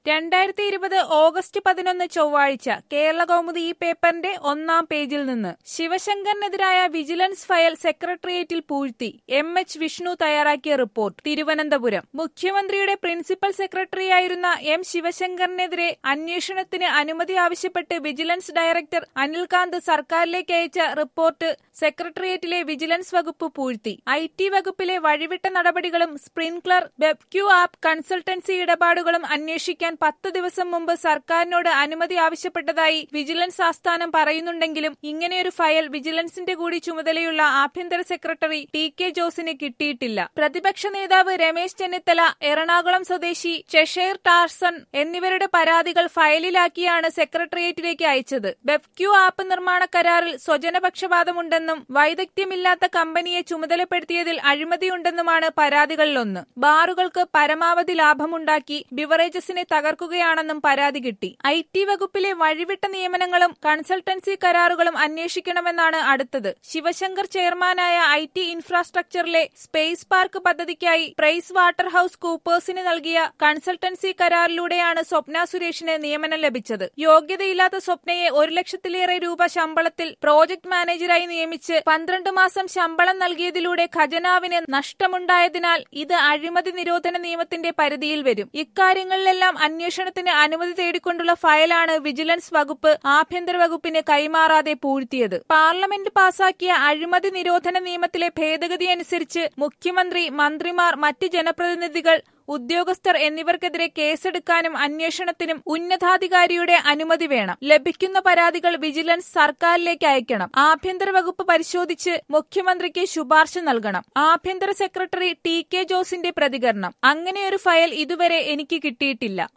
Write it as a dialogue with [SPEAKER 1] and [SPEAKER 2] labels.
[SPEAKER 1] രണ്ടായിരത്തി ഇരുപത് ഓഗസ്റ്റ് പതിനൊന്ന് ചൊവ്വാഴ്ച കേരള കൗമുദി ഈ പേപ്പറിന്റെ ഒന്നാം പേജിൽ നിന്ന് ശിവശങ്കറിനെതിരായ വിജിലൻസ് ഫയൽ സെക്രട്ടേറിയറ്റിൽ പൂഴ്ത്തി എം എച്ച് വിഷ്ണു തയ്യാറാക്കിയ റിപ്പോർട്ട് തിരുവനന്തപുരം മുഖ്യമന്ത്രിയുടെ പ്രിൻസിപ്പൽ സെക്രട്ടറിയായിരുന്ന എം ശിവശങ്കറിനെതിരെ അന്വേഷണത്തിന് അനുമതി ആവശ്യപ്പെട്ട് വിജിലൻസ് ഡയറക്ടർ അനിൽകാന്ത് സർക്കാരിലേക്ക് അയച്ച റിപ്പോർട്ട് സെക്രട്ടേറിയറ്റിലെ വിജിലൻസ് വകുപ്പ് പൂഴ്ത്തി ഐ ടി വകുപ്പിലെ വഴിവിട്ട നടപടികളും സ്പ്രിൻക്ലർ വെബ്ക്യൂ ആപ്പ് കൺസൾട്ടൻസി ഇടപാടുകളും അന്വേഷിക്കാൻ പത്ത് ദിവസം മുമ്പ് സർക്കാരിനോട് അനുമതി ആവശ്യപ്പെട്ടതായി വിജിലൻസ് ആസ്ഥാനം പറയുന്നുണ്ടെങ്കിലും ഇങ്ങനെയൊരു ഫയൽ വിജിലൻസിന്റെ കൂടി ചുമതലയുള്ള ആഭ്യന്തര സെക്രട്ടറി ടി കെ ജോസിന് കിട്ടിയിട്ടില്ല പ്രതിപക്ഷ നേതാവ് രമേശ് ചെന്നിത്തല എറണാകുളം സ്വദേശി ചെഷയർ ടാർസൺ എന്നിവരുടെ പരാതികൾ ഫയലിലാക്കിയാണ് സെക്രട്ടേറിയറ്റിലേക്ക് അയച്ചത് വെബ്ക്യൂ ആപ്പ് നിർമ്മാണ കരാറിൽ സ്വജനപക്ഷപാതമുണ്ടെന്നും വൈദഗ്ധ്യമില്ലാത്ത കമ്പനിയെ ചുമതലപ്പെടുത്തിയതിൽ അഴിമതിയുണ്ടെന്നുമാണ് പരാതികളിലൊന്ന് ബാറുകൾക്ക് പരമാവധി ലാഭമുണ്ടാക്കി ബിവറേജസിനെ തകർക്കുകയാണെന്നും പരാതി കിട്ടി ഐ ടി വകുപ്പിലെ വഴിവിട്ട നിയമനങ്ങളും കൺസൾട്ടൻസി കരാറുകളും അന്വേഷിക്കണമെന്നാണ് അടുത്തത് ശിവശങ്കർ ചെയർമാനായ ഐ ടി ഇൻഫ്രാസ്ട്രക്ചറിലെ സ്പേസ് പാർക്ക് പദ്ധതിക്കായി പ്രൈസ് വാട്ടർ ഹൌസ് കൂപ്പേഴ്സിന് നൽകിയ കൺസൾട്ടൻസി കരാറിലൂടെയാണ് സ്വപ്ന സുരേഷിന് നിയമനം ലഭിച്ചത് യോഗ്യതയില്ലാത്ത സ്വപ്നയെ ഒരു ലക്ഷത്തിലേറെ രൂപ ശമ്പളത്തിൽ പ്രോജക്ട് മാനേജരായി നിയമിച്ച് പന്ത്രണ്ട് മാസം ശമ്പളം നൽകിയതിലൂടെ ഖജനാവിന് നഷ്ടമുണ്ടായതിനാൽ ഇത് അഴിമതി നിരോധന നിയമത്തിന്റെ പരിധിയിൽ വരും ഇക്കാര്യങ്ങളിലെല്ലാം അന്വേഷണത്തിന് അനുമതി തേടിക്കൊണ്ടുള്ള ഫയലാണ് വിജിലൻസ് വകുപ്പ് ആഭ്യന്തര വകുപ്പിന് കൈമാറാതെ പൂഴ്ത്തിയത് പാർലമെന്റ് പാസാക്കിയ അഴിമതി നിരോധന നിയമത്തിലെ ഭേദഗതി അനുസരിച്ച് മുഖ്യമന്ത്രി മന്ത്രിമാർ മറ്റ് ജനപ്രതിനിധികൾ ഉദ്യോഗസ്ഥർ എന്നിവർക്കെതിരെ കേസെടുക്കാനും അന്വേഷണത്തിനും ഉന്നതാധികാരിയുടെ അനുമതി വേണം ലഭിക്കുന്ന പരാതികൾ വിജിലൻസ് സർക്കാരിലേക്ക് അയക്കണം ആഭ്യന്തര വകുപ്പ് പരിശോധിച്ച് മുഖ്യമന്ത്രിക്ക് ശുപാർശ നൽകണം ആഭ്യന്തര സെക്രട്ടറി ടി കെ ജോസിന്റെ പ്രതികരണം അങ്ങനെയൊരു ഫയൽ ഇതുവരെ എനിക്ക് കിട്ടിയിട്ടില്ല